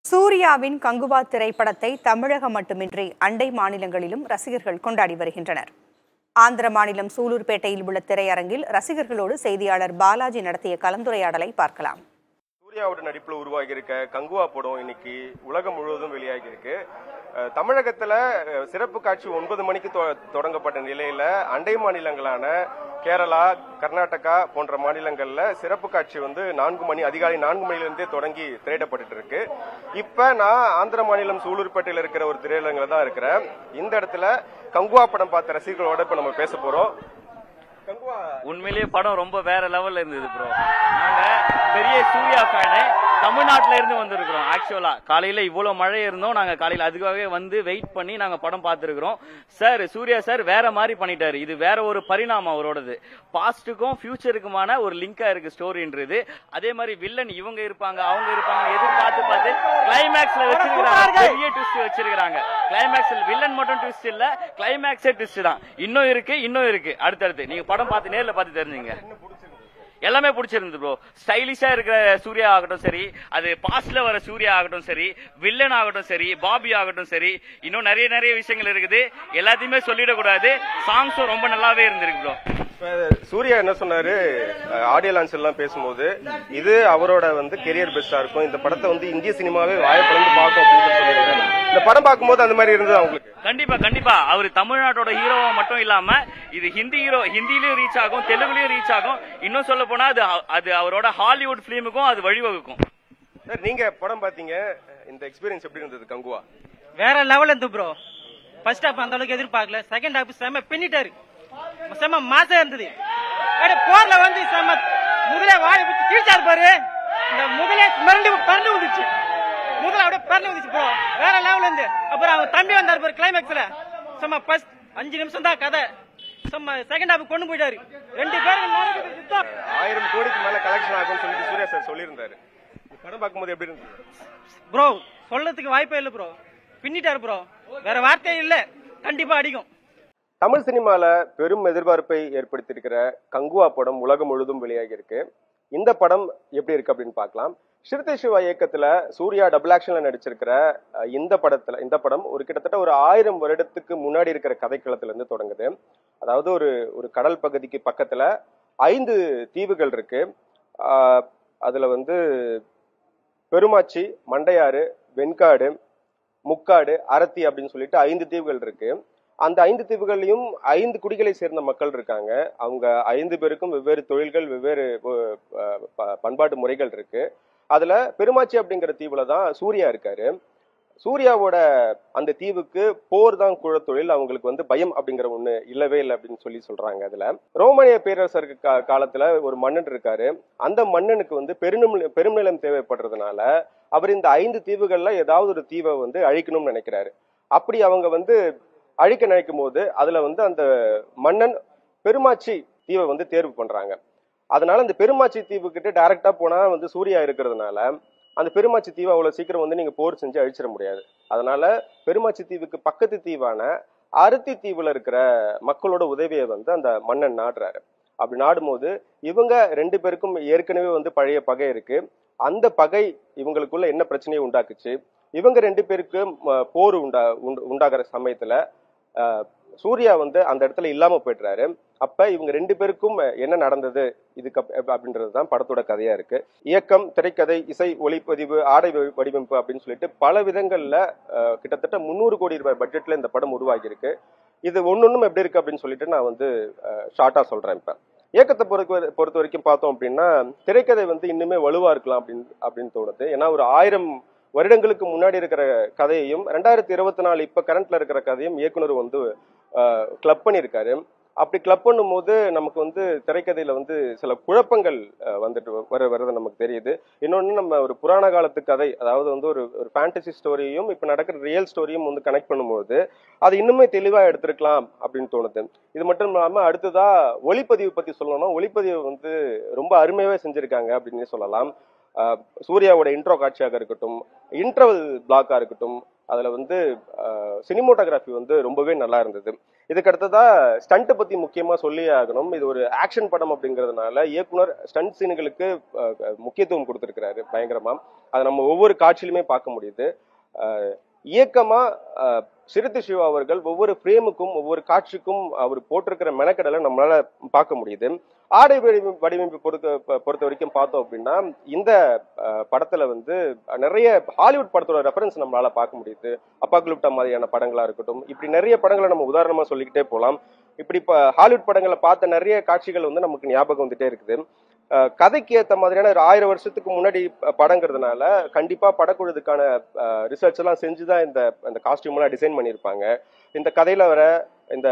சூர்யாவின் கங்குவா திரைப்படத்தை தமிழகம் மட்டுமின்றி அண்டை மாநிலங்களிலும் ரசிகர்கள் கொண்டாடி வருகின்றனர் ஆந்திர மாநிலம் சூலூர்பேட்டையில் உள்ள திரையரங்கில் ரசிகர்களோடு செய்தியாளர் பாலாஜி நடத்திய கலந்துரையாடலை பார்க்கலாம் சூர்யாவோட நடிப்புல உருவாகி இருக்க கங்குவா படம் இன்னைக்கு உலகம் முழுவதும் வெளியாகி இருக்கு அஹ் தமிழகத்துல அஹ், சிறப்பு காட்சி ஒன்பது மணிக்கு தொ- தொடங்கப்பட்ட நிலையில அண்டை மாநிலங்களான கேரளா கர்நாடகா போன்ற மாநிலங்கள்ல சிறப்பு காட்சி வந்து நான்கு மணி அதிகாலை நான்கு மணிலிருந்தே தொடங்கி திரையிடப்பட்டு இருக்கு இப்ப நான் ஆந்திர மாநிலம் சூலூர்பேட்டையில இருக்கிற ஒரு திரையரங்கில தான் இருக்கிறேன் இந்த இடத்துல கங்குவா படம் பார்த்த ரசிகர்களோட இப்ப நம்ம பேச போறோம் கங்குவா உண்மையிலேயே படம் ரொம்ப வேற லெவல்ல இருந்தது ப்ரோ நாங்க பெரிய சூர்யா ஃபேனு தமிழ்நாட்டுல இருந்து வந்திருக்கிறோம் ஆக்சுவலா காலையில இவ்வளவு மழை இருந்தோம் நாங்க காலையில அதுக்காகவே வந்து வெயிட் பண்ணி நாங்க படம் பார்த்திருக்கிறோம் சார் சூர்யா சார் வேற மாதிரி பண்ணிட்டாரு இது வேற ஒரு பரிணாமம் அவரோடது பாஸ்டுக்கும் ஃபியூச்சருக்குமான ஒரு லிங்கா இருக்கு ஸ்டோரின்றது அதே மாதிரி வில்லன் இவங்க இருப்பாங்க அவங்க இருப்பாங்க எதிர்பார்த்து பார்த்து கிளைமேக்ஸ்ல வச்சிருக்காங்க பெரிய ட்விஸ்ட் வச்சிருக்காங்க கிளைமேக்ஸ்ல வில்லன் மட்டும் ட்விஸ்ட் இல்ல கிளைமேக்ஸே ட்விஸ்ட் தான் இன்னும் இருக்கு இன்னும் இருக்கு அடுத்தடுத்து நீங்க படம் பார்த்து நேர்ல பார்த்து தெரிஞ்சுங்க எல்லாமே பிடிச்சிருந்து ப்ரோ ஸ்டைலிஷா இருக்கிற சூர்யா ஆகட்டும் சரி அது பாஸ்ட்ல வர சூர்யா ஆகட்டும் சரி வில்லன் ஆகட்டும் சரி பாபி ஆகட்டும் சரி இன்னும் நிறைய நிறைய விஷயங்கள் இருக்குது எல்லாத்தையுமே சொல்லிடக்கூடாது சாங்ஸும் ரொம்ப நல்லாவே இருந்திருக்கு ப்ரோ இப்ப சூர்யா என்ன சொன்னாரு ஆடியோ லான்ச் எல்லாம் பேசும்போது இது அவரோட வந்து கெரியர் பெஸ்டா இருக்கும் இந்த படத்தை வந்து இந்திய சினிமாவே வாயப்பிளந்து பார்க்கும் அப்படின்னு சொல்லி சொல்லியிருக்காரு இந்த படம் பார்க்கும்போது அந்த மாதிரி இருந்தது அவங்களுக்கு கண்டிப்பா கண்டிப்பா அவர் தமிழ்நாட்டோட ஹீரோவா மட்டும் இல்லாம இது ஹிந்தி ஹீரோ ஹிந்திலயும் ரீச் ஆகும் தெலுங்குலயும் ரீச் ஆகும் இன்னும் சொல்ல போனா அது அது அவரோட ஹாலிவுட் பிலிமுக்கும் அது வழிவகுக்கும் சார் நீங்க படம் பாத்தீங்க இந்த எக்ஸ்பீரியன்ஸ் எப்படி இருந்தது கங்குவா வேற லெவல் இருந்து ப்ரோ ஃபர்ஸ்ட் ஹாப் அந்த அளவுக்கு எதிர்பார்க்கல செகண்ட் ஹாப் செம்ம பின்னிட்டாரு செம்ம மாசம் இருந்தது அப்படியே போர்ல வந்து செம்ம முதலே வாயை பிடிச்சி கீழ்ச்சாரு பாரு இந்த முதலே மிரண்டு பறந்து வந்துச்சு முதல்ல அப்படியே பறந்து வந்துச்சு ப்ரோ வேற லெவல் இருந்து அப்புறம் அவன் தம்பி வந்தாரு பாரு கிளைமேக்ஸ்ல செம்ம ஃபர்ஸ்ட் அஞ்சு நிமிஷம் தான் கதை செம்ம செகண்ட் ஹாப் கொண்டு போயிட்டாரு ரெண்டு பேரும் நடக்குது யுத்தம் ஆயிரம் கோடிக்கு மேல கலெக்ஷன் ஆகும்னு சொல்லிட்டு சூர்யா சார் சொல்லியிருந்தாரு இந்த படம் பார்க்கும்போது எப்படி இருந்தது ப்ரோ சொல்லறதுக்கு வாய்ப்பே இல்லை ப்ரோ பின்னிட்டாரு ப்ரோ வேற வார்த்தையே இல்ல கண்டிப்பா அடிக்கும் தமிழ் சினிமால பெரும் எதிர்பார்ப்பை ஏற்படுத்தியிருக்கிற கங்குவா படம் உலகம் முழுதும் வெளியாகி இருக்கு இந்த படம் எப்படி இருக்கு அப்படின்னு பார்க்கலாம் ஸ்ருதி சிவா இயக்கத்துல சூர்யா டபுள் ஆக்ஷன்ல நடிச்சிருக்கிற அஹ், இந்த படத்துல இந்த படம் ஒரு கிட்டத்தட்ட ஒரு ஆயிரம் வருடத்துக்கு முன்னாடி இருக்கிற கதைக்களத்துல இருந்து தொடங்குது அதாவது ஒரு ஒரு கடல் பகுதிக்கு பக்கத்துல ஐந்து தீவுகள் இருக்கு ஆஹ், அதுல வந்து பெருமாச்சி மண்டையாறு வெண்காடு முக்காடு அரத்தி அப்படின்னு சொல்லிட்டு ஐந்து தீவுகள் இருக்கு அந்த ஐந்து தீவுகள்லயும் ஐந்து குடிகளை சேர்ந்த மக்கள் இருக்காங்க அவங்க ஐந்து பேருக்கும் வெவ்வேறு தொழில்கள் வெவ்வேறு அஹ், ப- பண்பாட்டு முறைகள் இருக்கு அதுல பெருமாச்சி அப்படிங்கிற தீவுல தான் சூர்யா இருக்காரு சூர்யாவோட அந்த தீவுக்கு போர் தான் குழத்தொழில் அவங்களுக்கு வந்து பயம் அப்படிங்கிற ஒண்ணு இல்லவே இல்லை அப்படின்னு சொல்லி சொல்றாங்க அதுல ரோமானிய பேரரசருக்கு கா- காலத்துல ஒரு மன்னன் இருக்காரு அந்த மன்னனுக்கு வந்து பெருநிலம் பெருநிலம் தேவைப்படுறதுனால அவர் இந்த ஐந்து தீவுகள்ல ஏதாவது ஒரு தீவை வந்து அழிக்கணும்னு நினைக்கிறாரு அப்படி அவங்க வந்து அழிக்க நினைக்கும் போது அதுல வந்து அந்த மன்னன் பெருமாச்சி தீவை வந்து தேர்வு பண்றாங்க அதனால அந்த பெருமாச்சி தீவு கிட்ட டைரக்டா போனா வந்து சூர்யா இருக்கிறதுனால அந்த பெருமாச்சி தீவை அவ்வளவு சீக்கிரம் வந்து நீங்க போர் செஞ்சு அழிச்சிட முடியாது அதனால பெருமாச்சி தீவுக்கு பக்கத்து தீவான அருத்தி தீவுல இருக்கிற மக்களோட உதவியை வந்து அந்த மன்னன் நாடுறாரு அப்படி நாடும்போது இவங்க ரெண்டு பேருக்கும் ஏற்கனவே வந்து பழைய பகை இருக்கு அந்த பகை இவங்களுக்குள்ள என்ன பிரச்சனையை உண்டாக்குச்சு இவங்க ரெண்டு பேருக்கு ம, போர் உண்டா உண்டு- உண்டாகிற சமயத்துல அஹ், சூர்யா வந்து அந்த இடத்துல இல்லாம போயிடுறாரு அப்ப இவங்க ரெண்டு பேருக்கும் என்ன நடந்தது இதுக்கு அப்~ அப்படின்றது தான் படத்தோட கதையா இருக்கு இயக்கம் திரைக்கதை இசை ஒளிப்பதிவு ஆடை வ- வடிவமைப்பு அப்படின்னு சொல்லிட்டு பல விதங்கள்ல அஹ், கிட்டத்தட்ட முந்நூறு கோடி ரூபாய் பட்ஜெட்ல இந்த படம் உருவாகி இருக்கு இது ஒன்னொன்னும் எப்படி இருக்கு அப்படின்னு சொல்லிட்டு நான் வந்து ஷார்ட்டா சொல்றேன் இப்ப இயக்கத்தை பொறுத்த பொறுத்த வரைக்கும் பார்த்தோம் அப்படின்னா திரைக்கதை வந்து இன்னுமே வலுவா இருக்கலாம் அப்படின்னு அப்படின்னு தோணுது ஏன்னா ஒரு ஆயிரம் வருடங்களுக்கு முன்னாடி இருக்கிற கதையையும் ரெண்டாயிரத்தி இருபத்தி நாலு இப்ப கரண்ட்ல இருக்கிற கதையும் இயக்குனர் வந்து கிளப் பண்ணியிருக்காரு அப்படி கிளப் பண்ணும்போது நமக்கு வந்து திரைக்கதையில வந்து சில குழப்பங்கள் அஹ், வந்துட்டு வர வர்றது நமக்கு தெரியுது இன்னொன்னு நம்ம ஒரு புராண காலத்து கதை அதாவது வந்து ஒரு ஒரு ஃபேண்டசி ஸ்டோரியும் இப்ப நடக்கிற ரியல் ஸ்டோரியும் வந்து கனெக்ட் பண்ணும்போது அது இன்னுமே தெளிவா எடுத்திருக்கலாம் அப்படின்னு தோணுது இது மட்டும் இல்லாம அடுத்ததா ஒளிப்பதிவு பத்தி சொல்லணும்னா ஒளிப்பதிவு வந்து ரொம்ப அருமையாவே செஞ்சிருக்காங்க அப்படின்னு சொல்லலாம் ஆஹ் சூர்யாவோட இன்ட்ரோ காட்சியாக இருக்கட்டும் இன்டர்வல் பிளாக்கா இருக்கட்டும் அதுல வந்து சினிமோட்டோகிராஃபி வந்து ரொம்பவே நல்லா இருந்தது இதுக்கு அடுத்ததா ஸ்டண்ட் பத்தி முக்கியமா சொல்லியே ஆகணும் இது ஒரு ஆக்ஷன் படம் அப்படிங்கிறதுனால இயக்குனர் ஸ்டண்ட் சீன்களுக்கு அஹ், அஹ், முக்கியத்துவம் கொடுத்திருக்கிறாரு பயங்கரமா அதை நம்ம ஒவ்வொரு காட்சியிலுமே பார்க்க முடியுது அஹ், இயக்கமா அஹ், சிறுத்தை சிவா அவர்கள் ஒவ்வொரு ஃப்ரேமுக்கும் ஒவ்வொரு காட்சிக்கும் அவர் போட்டிருக்கிற மெனக்கடலை நம்மளால பார்க்க முடியுது ஆடை வடிவமைப்பு வடிவமைப்பு பொறுத்த பொ- பொறுத்த வரைக்கும் பார்த்தோம் அப்படின்னா இந்த அஹ், படத்துல வந்து நிறைய ஹாலிவுட் படத்தோட ரெஃபரன்ஸ் நம்மளால பார்க்க முடியுது அப்பாக்குலுப்டா மாதிரியான படங்களா இருக்கட்டும் இப்படி நிறைய படங்களை நம்ம உதாரணமா சொல்லிக்கிட்டே போலாம் இப்படி இப்ப ஹாலிவுட் படங்களை பார்த்த நிறைய காட்சிகள் வந்து நமக்கு ஞாபகம் வந்துட்டே இருக்குது அஹ், கதைக்கு ஏத்த மாதிரியான ஒரு ஆயிரம் வருஷத்துக்கு முன்னாடி ப- படங்கிறதுனால கண்டிப்பா படக்குழுதுக்கான ரிசர்ச் எல்லாம் செஞ்சுதான் இந்த இந்த காஸ்டியூம் எல்லாம் டிசைன் பண்ணியிருப்பாங்க இந்த கதையில வர இந்த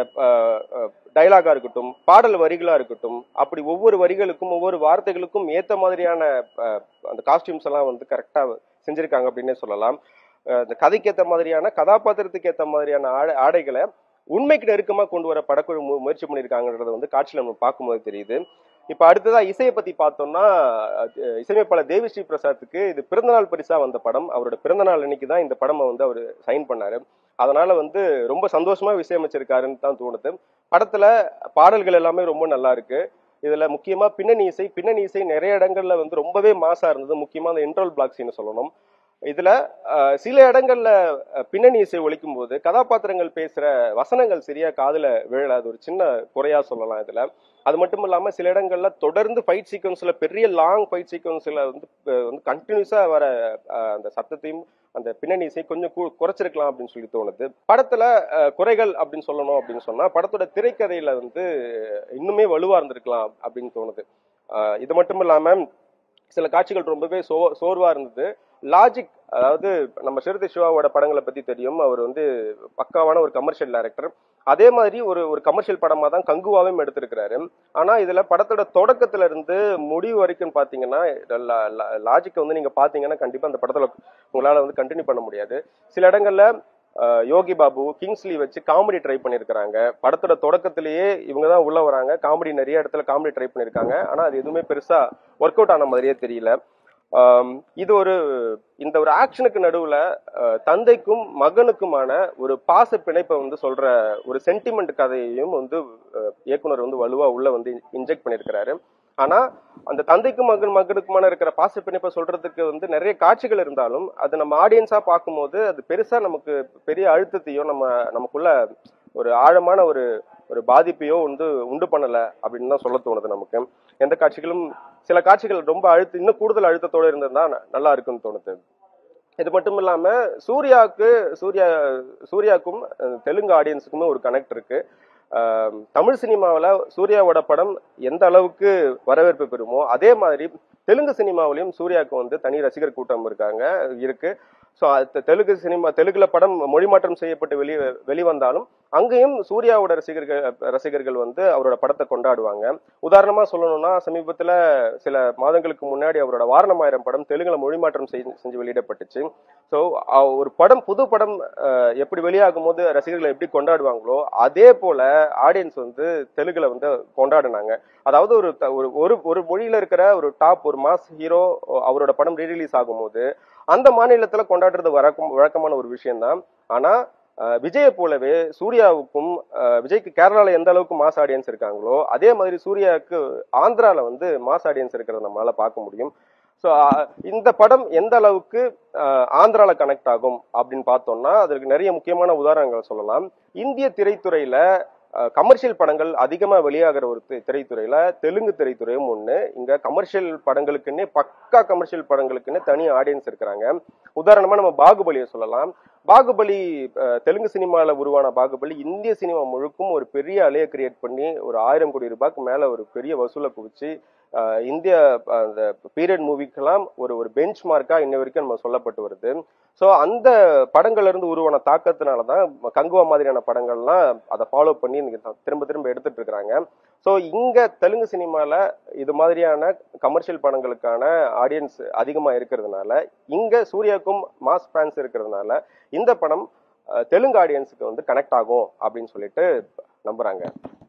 டைலாகா இருக்கட்டும் பாடல் வரிகளா இருக்கட்டும் அப்படி ஒவ்வொரு வரிகளுக்கும் ஒவ்வொரு வார்த்தைகளுக்கும் ஏத்த மாதிரியான அஹ், அந்த காஸ்டியூம்ஸ் எல்லாம் வந்து கரெக்டா செஞ்சிருக்காங்க அப்படின்னே சொல்லலாம் அஹ், இந்த கதைக்கு ஏத்த மாதிரியான கதாபாத்திரத்துக்கு ஏத்த மாதிரியான ஆடை ஆடைகளை உண்மைக்கு நெருக்கமா கொண்டு வர படக்குழு மு- முயற்சி பண்ணியிருக்காங்கன்றத வந்து காட்சியில நம்ம பார்க்கும்போது தெரியுது இப்ப அடுத்ததா இசையை பத்தி பார்த்தோம்னா அஹ், இசையமைப்பாளர் தேவி ஸ்ரீ பிரசாத்துக்கு இது பிறந்தநாள் பரிசா வந்த படம் அவரோட பிறந்தநாள் அன்னைக்கு தான் இந்த படம் வந்து அவர் சைன் பண்ணாரு அதனால வந்து ரொம்ப சந்தோஷமா இசையமைச்சிருக்காருன்னு தான் தோணுது படத்துல பாடல்கள் எல்லாமே ரொம்ப நல்லா இருக்கு இதுல முக்கியமா பின்னணி இசை பின்னணி இசை நிறைய இடங்கள்ல வந்து ரொம்பவே மாசா இருந்தது முக்கியமா அந்த இன்ட்ரோல் பிளாக்ஸ்னு சொல்லணும் இதுல அஹ், சில இடங்கள்ல அஹ், பின்னணி இசை ஒலிக்கும் போது கதாபாத்திரங்கள் பேசுற வசனங்கள் சரியா காதுல விழல அது ஒரு சின்ன குறையா சொல்லலாம் இதுல அது மட்டும் இல்லாம சில இடங்கள்ல தொடர்ந்து ஃபைட் சீக்வன்ஸ்ல பெரிய லாங் ஃபைட் சீக்வன்ஸ்ல வந்து அஹ், வந்து கண்டினியூஸா வர அஹ், அந்த சத்தத்தையும் அந்த பின்னணி இசை கொஞ்சம் கு- குறைச்சிருக்கலாம் அப்படின்னு சொல்லி தோணுது படத்துல அஹ், குறைகள் அப்படின்னு சொல்லணும் அப்படின்னு சொன்னா படத்தோட திரைக்கதையில வந்து இன்னுமே வலுவா இருந்திருக்கலாம் அப்படின்னு தோணுது அஹ், இது மட்டும் இல்லாம சில காட்சிகள் ரொம்பவே சோ சோர்வா இருந்தது லாஜிக் அதாவது நம்ம சிறுத்தை சிவாவோட படங்களை பத்தி தெரியும் அவர் வந்து பக்காவான ஒரு கமர்ஷியல் டைரக்டர் அதே மாதிரி ஒரு ஒரு கமர்ஷியல் படமா தான் கங்குவாவும் எடுத்திருக்கிறாரு ஆனா இதுல படத்தோட தொடக்கத்துல இருந்து முடிவு வரைக்கும் பாத்தீங்கன்னா லாஜிக்கை வந்து நீங்க பாத்தீங்கன்னா கண்டிப்பா அந்த படத்துல உங்களால வந்து கண்டினியூ பண்ண முடியாது சில இடங்கள்ல அஹ், யோகி பாபு கிங்ஸ்லி வச்சு காமெடி ட்ரை பண்ணியிருக்கிறாங்க படத்தோட தொடக்கத்திலேயே இவங்க தான் உள்ள வராங்க காமெடி நிறைய இடத்துல காமெடி ட்ரை பண்ணியிருக்காங்க ஆனா அது எதுவுமே பெருசா ஒர்க் அவுட் ஆன மாதிரியே தெரியல ஆம், இது ஒரு இந்த ஒரு ஆக்ஷனுக்கு நடுவுல அஹ், தந்தைக்கும் மகனுக்குமான ஒரு பாச பிணைப்பை வந்து சொல்ற ஒரு சென்டிமெண்ட் கதையையும் வந்து அஹ், இயக்குனர் வந்து வலுவா உள்ள வந்து இன்ஜெக்ட் பண்ணியிருக்கிறாரு ஆனா அந்த தந்தைக்கும் மகன் மகனுக்குமான இருக்கிற பாச பிணைப்பை சொல்றதுக்கு வந்து நிறைய காட்சிகள் இருந்தாலும் அது நம்ம ஆடியன்ஸா பார்க்கும்போது அது பெருசா நமக்கு பெரிய அழுத்தத்தையோ நம்ம நமக்குள்ள ஒரு ஆழமான ஒரு ஒரு பாதிப்பையோ வந்து உண்டு பண்ணல அப்படின்னு தான் சொல்ல தோணுது நமக்கு எந்த காட்சிகளும் சில காட்சிகள் ரொம்ப அழுத்த இன்னும் கூடுதல் அழுத்தத்தோட இருந்திருந்தா ந- நல்லா இருக்குன்னு தோணுது இது மட்டும் இல்லாம சூர்யாவுக்கு சூர்யா சூர்யாக்கும் அஹ், தெலுங்கு ஆடியன்ஸுக்குமே ஒரு கனெக்ட் இருக்கு ஆஹ், தமிழ் சினிமாவில் சூர்யாவோட படம் எந்த அளவுக்கு வரவேற்பு பெறுமோ அதே மாதிரி தெலுங்கு சினிமாவிலையும் சூர்யாவுக்கு வந்து தனி ரசிகர் கூட்டம் இருக்காங்க இருக்கு ஸோ தெலுங்கு சினிமா தெலுங்குல படம் மொழி மாற்றம் செய்யப்பட்டு வெளி வெளிவந்தாலும் அங்கேயும் சூர்யாவோட ரசிகர்கள் ரசிகர்கள் வந்து அவரோட படத்தை கொண்டாடுவாங்க உதாரணமா சொல்லணும்னா சமீபத்துல சில மாதங்களுக்கு முன்னாடி அவரோட வாரணமாயிரம் படம் தெலுங்குல மொழி மாற்றம் செஞ்சு செஞ்சு வெளியிடப்பட்டுச்சு ஸோ ஒரு படம் புது படம் அஹ், எப்படி வெளியாகும் போது ரசிகர்களை எப்படி கொண்டாடுவாங்களோ அதே போல ஆடியன்ஸ் வந்து தெலுங்குல வந்து கொண்டாடினாங்க அதாவது ஒரு த- ஒரு ஒரு ஒரு மொழியில இருக்கிற ஒரு டாப் ஒரு மாஸ் ஹீரோ அவரோட படம் ரீரிலீஸ் ஆகும்போது அந்த மாநிலத்துல கொண்டாடுறது வழக்கம் வழக்கமான ஒரு விஷயம்தான் ஆனா அஹ், விஜயை போலவே சூர்யாவுக்கும் அஹ், விஜய்க்கு கேரளால எந்த அளவுக்கு மாஸ் ஆடியன்ஸ் இருக்காங்களோ அதே மாதிரி சூர்யாவுக்கு ஆந்திரால வந்து மாஸ் ஆடியன்ஸ் இருக்கிறத நம்மளால பார்க்க முடியும் ஸோ இந்த படம் எந்த அளவுக்கு அஹ், ஆந்திரால கனெக்ட் ஆகும் அப்படின்னு பார்த்தோம்னா அதற்கு நிறைய முக்கியமான உதாரணங்கள் சொல்லலாம் இந்திய திரைத்துறையில கமர்ஷியல் படங்கள் அதிகமா வெளியாகிற ஒரு தி- திரைத்துறையில தெலுங்கு திரைத்துறையும் ஒண்ணு இங்க கமர்ஷியல் படங்களுக்குன்னே பக்கா கமர்ஷியல் படங்களுக்குன்னே தனி ஆடியன்ஸ் இருக்கிறாங்க உதாரணமா நம்ம பாகுபலியை சொல்லலாம் பாகுபலி அஹ், தெலுங்கு சினிமால உருவான பாகுபலி இந்திய சினிமா முழுக்கும் ஒரு பெரிய அலையை கிரியேட் பண்ணி ஒரு ஆயிரம் கோடி ரூபாய்க்கு மேல ஒரு பெரிய வசூலை குவிச்சு அஹ், இந்திய அஹ், அந்த பீரியட் மூவிக்கெல்லாம் ஒரு ஒரு பெஞ்ச் மார்க்கா இன்ன வரைக்கும் நம்ம சொல்லப்பட்டு வருது ஸோ அந்த படங்கள்ல இருந்து உருவான தாக்கத்தினால தான் கங்குவா மாதிரியான படங்கள்லாம் அதை ஃபாலோ பண்ணி இன்னைக்கு த- திரும்ப திரும்ப எடுத்துட்டு இருக்கிறாங்க ஸோ இங்க தெலுங்கு சினிமால இது மாதிரியான கமர்ஷியல் படங்களுக்கான ஆடியன்ஸ் அதிகமா இருக்கிறதுனால இங்க சூர்யாவுக்கும் மாஸ் ஃபேன்ஸ் இருக்கிறதுனால இந்த படம் அஹ், தெலுங்கு ஆடியன்ஸுக்கு வந்து கனெக்ட் ஆகும் அப்படின்னு சொல்லிட்டு நம்புறாங்க